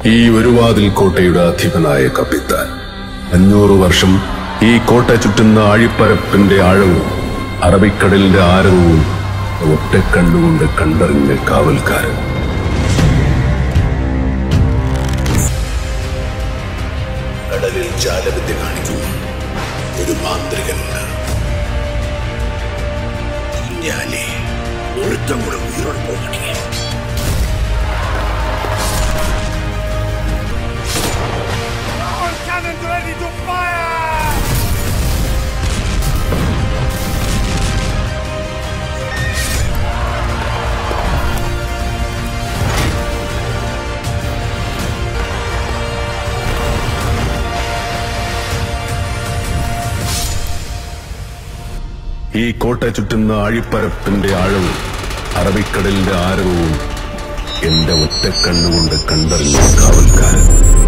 ഈ ഒരു വാതിൽ കോട്ടയുടെ അധിപനായ കപ്പിത്താൻ അഞ്ഞൂറ് വർഷം ഈ കോട്ട ചുറ്റുന്ന ആഴിപ്പരപ്പിന്റെ ആഴവും അറബിക്കടലിന്റെ ആരവും ഒറ്റ കണ്ണുകൊണ്ട് കണ്ടറിഞ്ഞ കാവൽക്കാരൻ കടലിൽ ജാലവിദ്യ കാണിക്കുന്ന ഒരു മാന്ത്രികനുണ്ട് ഞാനേ ഒരുത്തം കൂടെ ഉയരോട് പോകട്ടെ All cannons ready to fire! ഈ കോട്ട ചുറ്റുന്ന ആഴിപ്പരപ്പിന്റെ ആഴവും അറബിക്കടലിന്റെ ആരവും എന്റെ ഒറ്റക്കണ്ണുകൊണ്ട് കണ്ടറിഞ്ഞ കാവൽക്കാരൻ